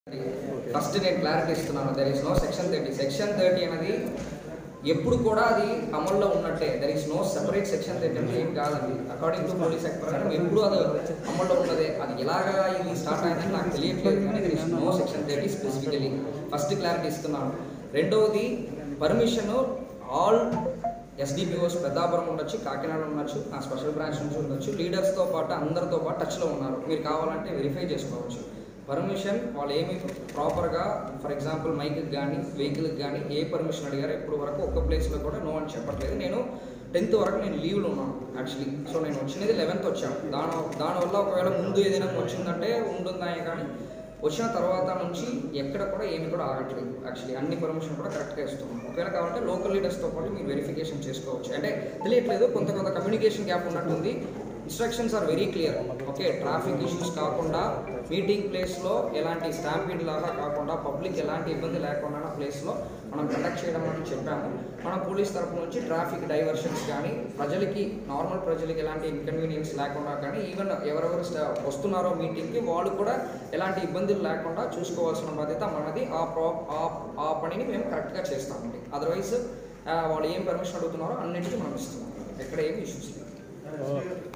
first నేను clarity ఇస్తున్నాను there is no section thirty section thirty అనేది ఎప్పుడు కూడా అది అమల్లో ఉన్నట్టే there is no separate section thirty అంటే ఏం కాదండి అకార్డింగ్ టు పోలీస్ యాక్ట్ ప్రకారం ఎప్పుడు అది అమల్లో ఉన్నదే అది ఎలాగా ఇది స్టార్ట్ అయిందని నాకు తెలియట్లేదు కానీ there is no section thirty specifically first clarity ఇస్తున్నాను రెండవది పర్మిషన్ ఆల్ ఎస్డిపిఓస్ పెద్దాపురం ఉండొచ్చు కాకినాడ ఉండొచ్చు నా స్పెషల్ బ్రాంచ్ నుంచి ఉండొచ్చు లీడర్స్తో పాటు అందరితో పాటు టచ్లో ఉన్నారు మీరు కావాలంటే వెరిఫై చేసుకోవచ్చు పర్మిషన్ వాళ్ళు ఏమి ప్రాపర్గా ఫర్ ఎగ్జాంపుల్ మైక్కి కానీ వెహికల్కి కానీ ఏ పర్మిషన్ అడిగారో ఇప్పుడు వరకు ఒక్క ప్లేస్లో కూడా నో అని చెప్పట్లేదు నేను టెన్త్ వరకు నేను లీవ్లో ఉన్నాను యాక్చువల్లీ సో నేను వచ్చినది లెవెన్త్ వచ్చాను దాని దానివల్ల ఒకవేళ ముందు ఏదైనా వచ్చిందంటే ఉంటుందా కానీ వచ్చిన తర్వాత నుంచి ఎక్కడ కూడా ఏమి కూడా ఆగట్లేదు యాక్చువల్లీ అన్ని పర్మిషన్ కూడా కరెక్ట్గా ఇస్తున్నాం ఒకవేళ కావాలంటే లోకల్ లీడర్స్తో పాటు మీరు వెరిఫికేషన్ చేసుకోవచ్చు అంటే తెలియట్లేదు కొంత కొంత కమ్యూనికేషన్ గ్యాప్ ఉన్నట్టుంది instructions are very clear okay traffic issues కాకుండా మీటింగ్ ప్లేస్లో ఎలాంటి స్టాంపీడ్ లాగా కాకుండా పబ్లిక్ ఎలాంటి ఇబ్బంది లేకుండా ప్లేస్లో మనం కండక్ట్ చేయడం అని చెప్పాము మన పోలీస్ తరపు నుంచి ట్రాఫిక్ డైవర్షన్స్ కానీ ప్రజలకి నార్మల్ ప్రజలకి ఎలాంటి ఇన్కన్వీనియన్స్ లేకుండా కానీ ఈవెన్ ఎవరెవరు స్ట- వస్తున్నారో మీటింగ్కి వాళ్ళు కూడా ఎలాంటి ఇబ్బందులు లేకుండా చూసుకోవాల్సిన బాధ్యత మనది ఆ ప్రా ఆ- ఆ పనిని మేము కరెక్ట్గా చేస్తామండి అదర్వైజ్ వాళ్ళు ఏం పర్మిషన్ అడుగుతున్నారో అన్నిటికీ మనం ఇస్తున్నాం ఎక్కడ ఏమి ఇష్యూస్ లేదు